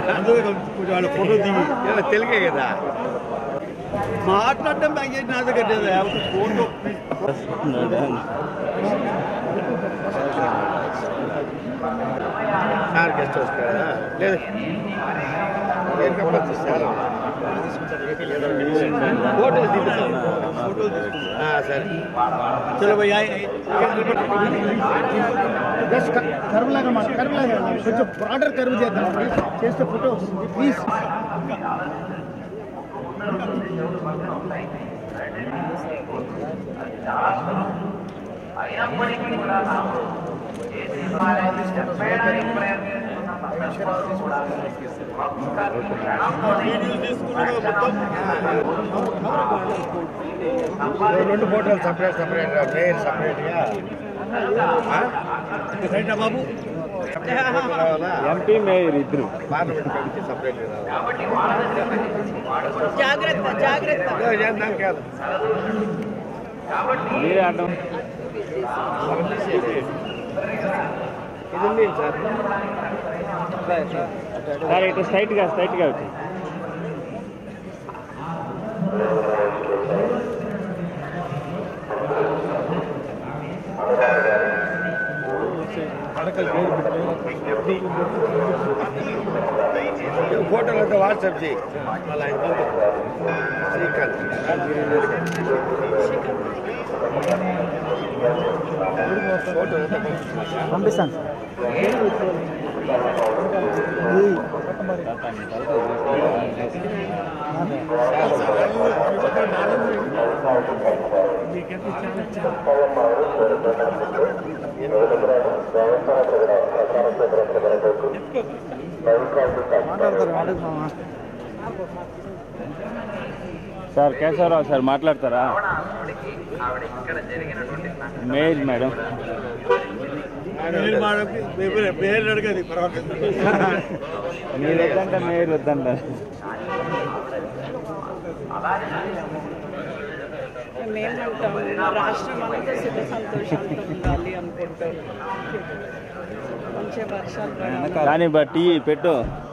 అందుకే కొంచెం వాళ్ళ ఫోటో దిగి ఏమో తెలుగే కదా మాట్లాడటం బ్యాక్ చేసి నా దగ్గర లేదు ఫోటో సార్ గెస్ట్ హౌస్ కదా లేదు ఏం కంపల్సరీ సార్ ఫోటోలు దిగుతాం ఫోటో తీసుకుంటాం ఆ, సరే చలో భయ్యా జస్ట్ కర్వ్ లాగా మాట కర్వ్ లాగా కొంచెం బార్డర్ కర్వ్ చేద్దాం ప్లీజ్ చేస్తే ఫోటో వస్తుంది ప్లీజ్ వీడియోస్ తీసుకున్నాడు మొత్తం రెండు ఫోటోలు సపరేట్ సపరేట్ పేరు సపరేట్గా రైటా బాబు రావాలా ఎంపీ మేయర్ ఇద్దరు పార్లమెంట్ కమిటీ సపరేట్ రావాలి జాగ్రత్త జాగ్రత్త ఇదో చేద్దాం కాదు మీరే అడ్డం ఇది ఉంది సార్ సార్ ఇటు స్ట్రైట్గా స్ట్రైట్గా వచ్చి ఫోటోలు అంతా వాట్సాప్ చేయి మళ్ళీ ఆయన పంపిస్తాను. శ్రీకాంత్ ఫోటో అంతా పంపిస్తున్నా పంపిస్తాను సార్ కేశవరావు సార్ మాట్లాడతారా మేయర్ మేడం పేరు మాడకి పేరు పేరు అడగది పర్వాలేదు మీరు వద్దంట మేయర్ వద్దంట మేమంటాం రాష్ట్రం అంతా సుఖ సంతోషాలతో ఉండాలి అనుకుంటారు మంచిగా వర్షాలు పడాలి కానీ బట్టి పెట్టు